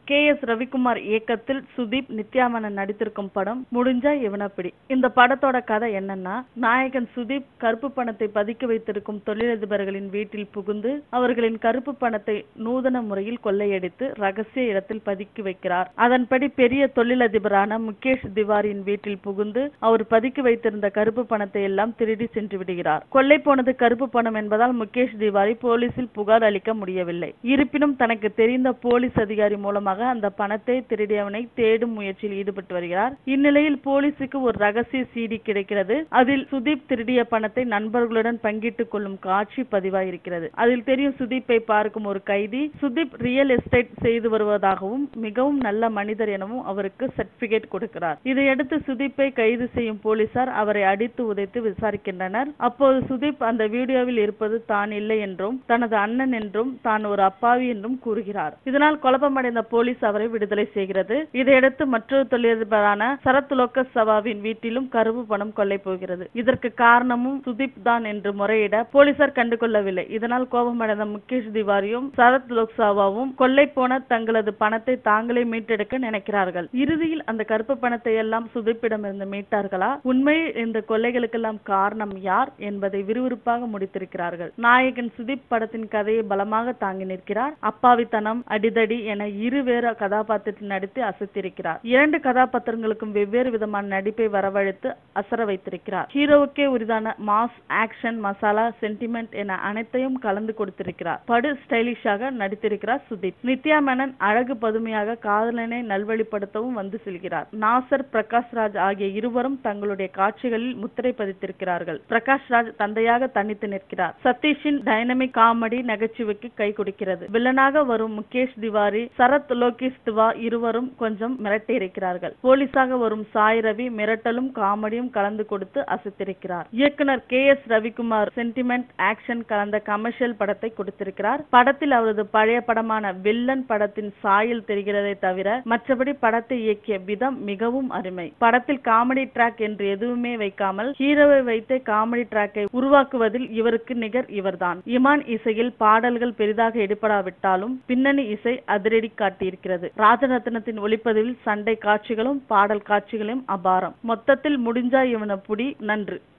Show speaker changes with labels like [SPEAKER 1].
[SPEAKER 1] K S Ravikumar இயக்கத்தில் சுதீப் நித்யாமேனன் நடித்திருக்கும் படம் முடிஞ்சா இவனப்பிடி இந்த படத்தோட கதை என்னன்னா நாயகன் சுதீப் கருப்பு பணத்தை பதுக்கி வைத்திருக்கும் தொழிலதிபர்களின் வீட்டில் புகுந்து அவர்களின் கருப்பு பணத்தை நூதன முறையில் கொள்ளையடித்து ரகசிய இடத்தில் பதுக்கி வைக்கிறார் அதன்படி பெரிய தொழிலதிபரான முகேஷ் திவாரியின் வீட்டில் புகுந்து அவர் பதுக்கி வைத்திருந்த கருப்பு பணத்தை எல்லாம் திருடி சென்று விடுகிறார் கொள்ளை போனது கருப்பு பணம் என்பதால் முகேஷ் திவாரி போலீசில் புகார் அளிக்க முடியவில்லை இருப்பினும் தனக்கு தெரிந்த போலீஸ் அதிகாரி மூலமாக அந்த பணத்தை திருடியவனை தேடும் முயற்சியில் ஈடுபட்டு வருகிறார் இந்நிலையில் போலீசுக்கு ஒரு ரகசிய சிடி கிடைக்கிறது அதில் சுதீப் திருடிய பணத்தை நண்பர்களுடன் பங்கிட்டுக் கொள்ளும் காட்சி பதிவாயிருக்கிறது அதில் தெரியும் சுதீப்பை பார்க்கும் ஒரு கைதி சுதீப் ரியல் எஸ்டேட் செய்து வருவதாகவும் மிகவும் நல்ல மனிதர் எனவும் அவருக்கு சர்டிபிகேட் கொடுக்கிறார் இதையடுத்து சுதீப்பை கைது செய்யும் போலீசார் அவரை அடித்து உதைத்து விசாரிக்கின்றனர் அப்போது சுதீப் அந்த வீடியோவில் இருப்பது தான் இல்லை என்றும் தனது அண்ணன் என்றும் தான் ஒரு அப்பாவி என்றும் கூறுகிறார் இதனால் குழப்பமடைந்த போலீஸ் அவரை விடுதலை செய்கிறது இதையடுத்து மற்றொரு தொழிலதிபரான சரத் லோகஸ் சவாவின் வீட்டிலும் கருப்பு பணம் கொள்ளை போகிறது இதற்கு காரணமும் சுதீப் தான் என்று முறையிட போலீசார் கண்டுகொள்ளவில்லை இதனால் கோபமடைந்த முகேஷ் திவாரியும் சரத் லோக்சாவாவும் கொள்ளை போன தங்களது பணத்தை தாங்களே மீட்டெடுக்க நினைக்கிறார்கள் இறுதியில் அந்த கருப்பு பணத்தை எல்லாம் சுதீப்பிடமிருந்து மீட்டார்களா உண்மையில் இந்த கொள்ளைகளுக்கெல்லாம் காரணம் யார் என்பதை விறுவிறுப்பாக முடித்திருக்கிறார்கள் நாயகன் சுதீப் படத்தின் கதையை பலமாக தாங்கி நிற்கிறார் அப்பாவித்தனம் அடிதடி என இரு வேறு கதாபாத்திரத்தில் நடித்து அசத்திருக்கிறார் இரண்டு கதாபாத்திரங்களுக்கும் வெவ்வேறு விதமான நடிப்பை வரவழைத்து அசர வைத்திருக்கிறார் ஹீரோவுக்கே உரிதான மாஸ் ஆக்ஷன் மசாலா சென்டிமெண்ட் என அனைத்தையும் கலந்து கொடுத்திருக்கிறார் படு ஸ்டைலிஷாக நடித்திருக்கிறார் சுதீப் நித்யா மேனன் அழகு பதுமையாக காதலனை நல்வழிப்படுத்தவும் வந்து செல்கிறார் நாசர் பிரகாஷ் ராஜ் ஆகிய இருவரும் தங்களுடைய காட்சிகளில் முத்திரை பதித்திருக்கிறார்கள் பிரகாஷ் ராஜ் தந்தையாக தனித்து நிற்கிறார் சதீஷின் டைனமிக் காமெடி நகைச்சுவைக்கு கை கொடுக்கிறது வில்லனாக வரும் முகேஷ் திவாரி சரத் லோகேஷ் திவா இருவரும் கொஞ்சம் மிரட்டி இருக்கிறார்கள் போலீஸாக வரும் சாய் ரவி மிரட்டலும் காமெடியும் கலந்து கொடுத்து அசத்திருக்கிறார் இயக்குனர் K S Ravikumar sentiment action கலந்த கமர்ஷியல் படத்தை கொடுத்திருக்கிறார் படத்தில் அவரது பழைய படமான வில்லன் படத்தின் சாயல் தெரிகிறதே தவிர மற்றபடி படத்தை இயக்கிய விதம் மிகவும் அருமை படத்தில் காமெடி ட்ராக் என்று எதுவுமே வைக்காமல் ஹீரோவை வைத்து காமெடி ட்ராக்கை உருவாக்குவதில் இவருக்கு நிகர் இவர்தான் இமான் இசையில் பாடல்கள் பெரிதாக எடுபடாவிட்டாலும் பின்னணி இசை அதிரடி காட்டியிருக்கிறது ராஜரத்னத்தின் ஒளிப்பதிவில் சண்டை காட்சிகளும் பாடல் காட்சிகளும் அபாரம் மொத்தத்தில் முடிஞ்சா இவன புடி நன்று